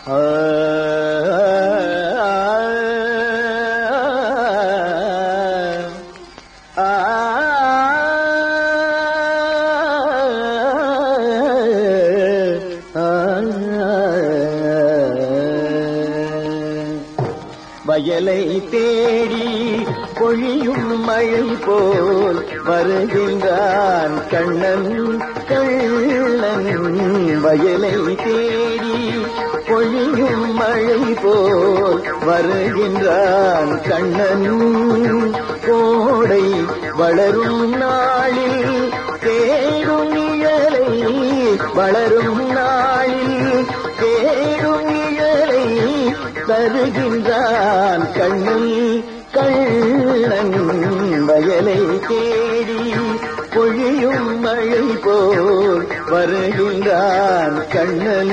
வயலை தேடி பொழியும் மழை போல் வருகின்றான் கண்ணன் கள்ளன் வயலை தேடி பொழியும் மழை போல் வருகின்றான் கண்ணன் கோடை வளரும் நாளில் தேடும் நிழலை வளரும் நாளில் தேடும் நிழலை தருகின்றான் கண்ணன் கள்ளன் வயலை தேடி பொழியும் மழை போல் வருகின்றான் கண்ணன்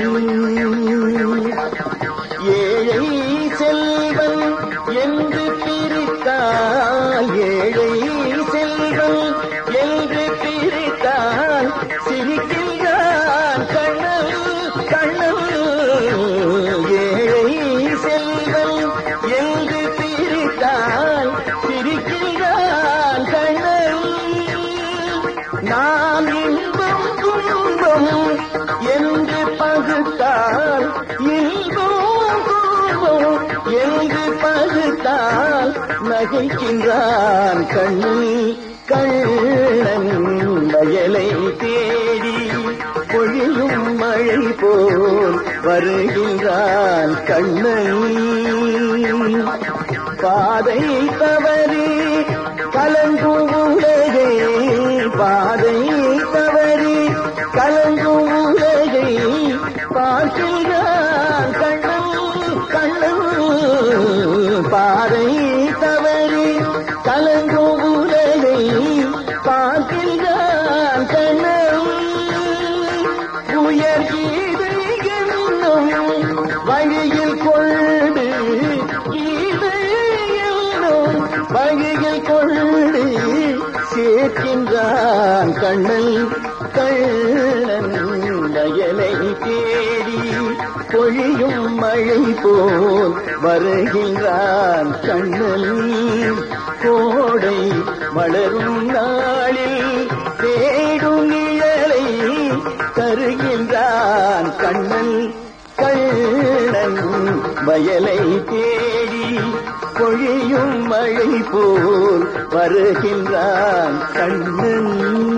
ஏழை செல்வன் என்று பிரித்தால் ஏழை செல்வன் என்று பிரித்தால் சிரிக்கின்றான் கண்ணன் கண்ணன் ஏழை செல்வன் என்று பிரித்தால் சிரிக்கின்றான் கண்ணன் நாம் இன்பம் துன்பம் என்று பகுத்தால் இன்பம் துன்பம் என்று பகுத்தால் நகைக்கின்றான் கண்ணில் கள்ளன் வயலை தேடி பொழியும் மழை போல் வருகின்றான் கண்ணன் பாதை தவறி கலங்கும் உலகை பாதை தவறி கலங்கும் உலகை பார்க்கின்றான் கண்ணன் கண்ணன் பாதை தவறி கலங்கும் உலகை பார்க்கின்றான் கண்ணன் உயர் கீதை என்னும் வழியில் கொண்டு கீதை என்னும் வழியில் கொண்டு சேர்க்கின்றான் கண்ணன் கள்ளன் வயலை தேடி பொழியும் மழை போல் வருகின்றான் கண்ணன் கோடை மலரும் நாளில் தேடும் நிழலை தருகின்றான் கண்ணன் கள்ளன் வயலை தேடி பொழியும் மழை போல் வருகின்றான் கண்ணன்